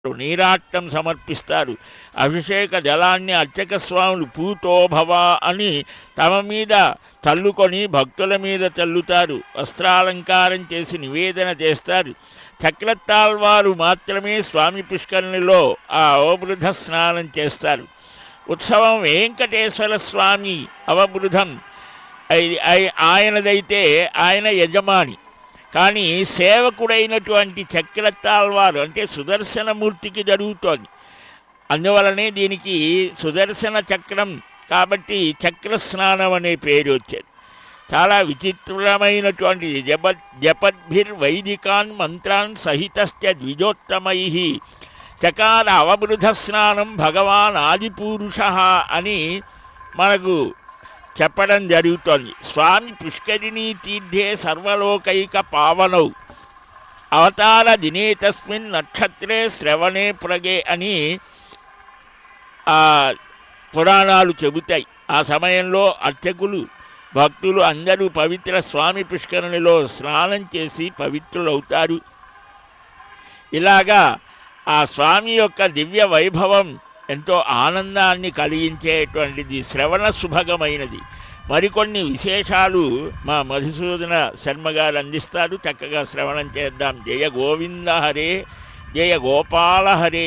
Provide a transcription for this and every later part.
నీరాట్టం సమర్పిస్తారు అభిషేక జలాన్ని అర్చక స్వాములు పూతో భవ అని తమ మీద చల్లుకొని భక్తుల మీద చల్లుతారు వస్త్రాలంకారం చేసి నివేదన చేస్తారు చక్రతాల్వారు మాత్రమే స్వామి పుష్కరిణిలో ఆ అవబృధ స్నానం చేస్తారు ఉత్సవం వెంకటేశ్వర స్వామి అవబృధం ఐ- ఐ- ఆయనదైతే ఆయన యజమాని కానీ సేవకుడైనటువంటి చక్రతాల్వారు అంటే సుదర్శనమూర్తికి జరుగుతోంది అందువలనే దీనికి సుదర్శన చక్రం కాబట్టి చక్ర స్నానం అనే పేరు వచ్చేది చాలా విచిత్రమైనటువంటి జప జపద్భిర్ వైదికాన్ మంత్రాన్ సహితశ్చ ద్విజోత్తమై చకార అవబృధ స్నానం భగవాన్ ఆదిపురుష అని మనకు చెప్పడం జరుగుతోంది స్వామి పుష్కరిణీ తీర్థే సర్వలోకైక పావనౌ అవతార దినే తస్మిన్ నక్షత్రే శ్రవణే ప్రగే అని ఆ పురాణాలు చెబుతాయి ఆ సమయంలో అర్చకులు భక్తులు అందరూ పవిత్ర స్వామి పుష్కరిణిలో స్నానం చేసి పవిత్రులవుతారు ఇలాగా ఆ స్వామి యొక్క దివ్య వైభవం ఎంతో ఆనందాన్ని కలిగించేటువంటిది శ్రవణ సుభగమైనది మరికొన్ని విశేషాలు మా మధుసూదన శర్మ గారు అందిస్తారు చక్కగా శ్రవణం చేద్దాం జయ గోవింద హరే జయ గోపాల హరే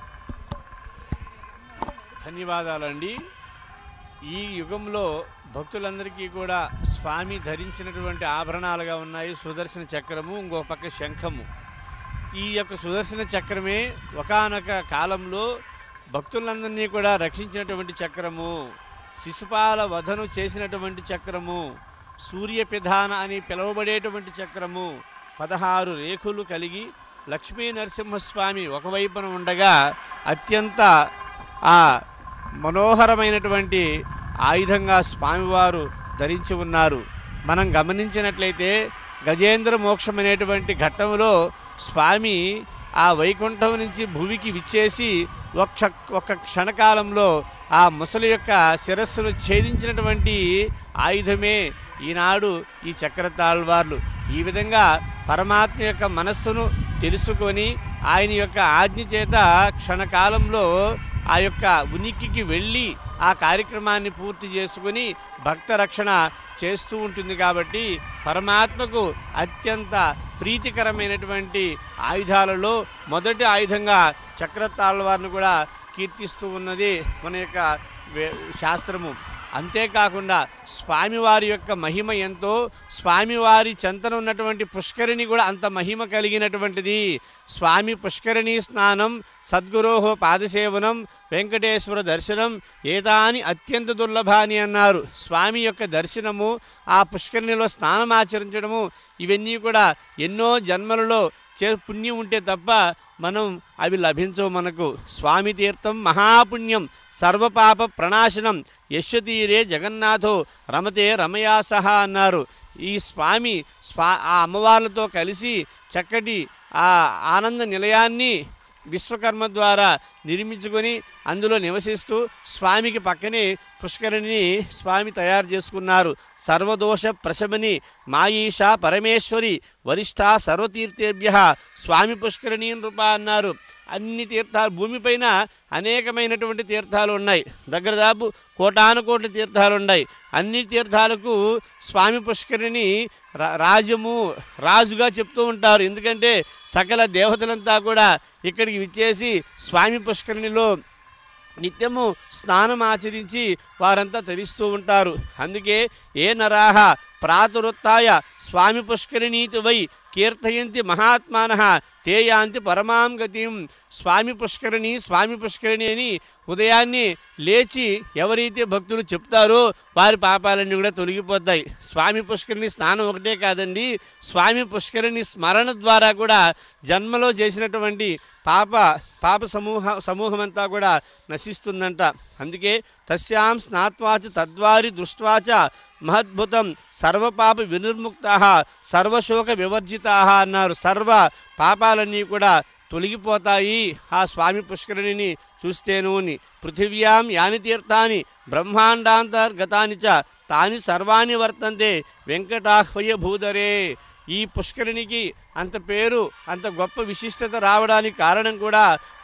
ధన్యవాదాలండి ఈ యుగంలో భక్తులందరికీ కూడా స్వామి ధరించినటువంటి ఆభరణాలుగా ఉన్నాయి సుదర్శన చక్రము ఇంకో పక్క శంఖము ఈ యొక్క సుదర్శన చక్రమే ఒకానొక కాలంలో భక్తులందరినీ కూడా రక్షించినటువంటి చక్రము శిశుపాల వధను చేసినటువంటి చక్రము సూర్యపిధాన అని పిలువబడేటువంటి చక్రము పదహారు రేకులు కలిగి లక్ష్మీ నరసింహస్వామి ఒకవైపున ఉండగా అత్యంత ఆ మనోహరమైనటువంటి ఆయుధంగా స్వామివారు ధరించి ఉన్నారు మనం గమనించినట్లయితే గజేంద్ర మోక్షం అనేటువంటి ఘట్టంలో స్వామి ఆ వైకుంఠం నుంచి భూమికి విచ్చేసి ఒక్క ఒక్క క్షణకాలంలో ఆ ముసలి యొక్క శిరస్సును ఛేదించినటువంటి ఆయుధమే ఈనాడు ఈ చక్రతాళ్వార్లు ఈ విధంగా పరమాత్మ యొక్క మనస్సును తెలుసుకొని ఆయన యొక్క ఆజ్ఞ చేత క్షణకాలంలో ఆ యొక్క ఉనికికి వెళ్ళి ఆ కార్యక్రమాన్ని పూర్తి చేసుకుని భక్త రక్షణ చేస్తూ ఉంటుంది కాబట్టి పరమాత్మకు అత్యంత ప్రీతికరమైనటువంటి ఆయుధాలలో మొదటి ఆయుధంగా చక్రతాళ్వారిని కూడా కీర్తిస్తూ ఉన్నది మన యొక్క వే- శాస్త్రము అంతేకాకుండా స్వామివారి యొక్క మహిమ ఎంతో స్వామివారి చెంతన ఉన్నటువంటి పుష్కరిణి కూడా అంత మహిమ కలిగినటువంటిది స్వామి పుష్కరిణి స్నానం సద్గురోహో పాదసేవనం వెంకటేశ్వర దర్శనం ఏదాని అత్యంత దుర్లభాని అన్నారు స్వామి యొక్క దర్శనము ఆ పుష్కరిణిలో స్నానం ఆచరించడము ఇవన్నీ కూడా ఎన్నో జన్మలలో చే పుణ్యం ఉంటే తప్ప మనం అవి లభించవు మనకు స్వామి తీర్థం మహాపుణ్యం సర్వపాప ప్రణాశనం యశ్వతీరే జగన్నాథో రమతే రమయా సహా అన్నారు ఈ స్వామి స్వా ఆ అమ్మవార్లతో కలిసి చక్కటి ఆ ఆనంద నిలయాన్ని విశ్వకర్మ ద్వారా నిర్మించుకొని అందులో నివసిస్తూ స్వామికి పక్కనే పుష్కరిణిని స్వామి తయారు చేసుకున్నారు సర్వదోష ప్రశమని మాయీష పరమేశ్వరి వరిష్ఠ సర్వతీర్థేభ్య స్వామి పుష్కరిణి రూప అన్నారు అన్ని తీర్థాలు భూమిపైన అనేకమైనటువంటి తీర్థాలు ఉన్నాయి దగ్గర దాపు కోటాను కోట్ల తీర్థాలు ఉన్నాయి అన్ని తీర్థాలకు స్వామి పుష్కరిణి రా- రాజము రాజుగా చెప్తూ ఉంటారు ఎందుకంటే సకల దేవతలంతా కూడా ఇక్కడికి విచ్చేసి స్వామి పుష్కరిణిలో నిత్యము స్నానం ఆచరించి వారంతా తరిస్తూ ఉంటారు అందుకే ఏ నరాహ ప్రాతురుత్య స్వామి పుష్కరిణీతి వై కీర్తయంతి మహాత్మాన తే యాంతి పరమాం గతిం స్వామి పుష్కరిణి స్వామి పుష్కరిణి అని ఉదయాన్నే లేచి ఎవరైతే భక్తులు చెప్తారో వారి పాపాలన్నీ కూడా తొలగిపోతాయి స్వామి పుష్కరిణి స్నానం ఒకటే కాదండి స్వామి పుష్కరిణి స్మరణ ద్వారా కూడా జన్మలో చేసినటువంటి పాప పాప సమూహ సమూహమంతా కూడా నశిస్తుందంట అందుకే తస్యాం స్నాత్వాచ తద్వారి దృష్ట్వాచ మహద్భుతం సర్వపాప వినిర్ముక్త సర్వశోక వివర్జితా అన్నారు సర్వ పాపాలన్నీ కూడా తొలగిపోతాయి ఆ స్వామి పుష్కరిణిని చూస్తేను అని. పృథివ్యాం యాని తీర్థాని బ్రహ్మాండాంతర్గతాని చ తాని సర్వాణి వర్తంతే వెంకటాహ్వయ భూధరే ఈ పుష్కరిణికి అంత పేరు అంత గొప్ప విశిష్టత రావడానికి కారణం కూడా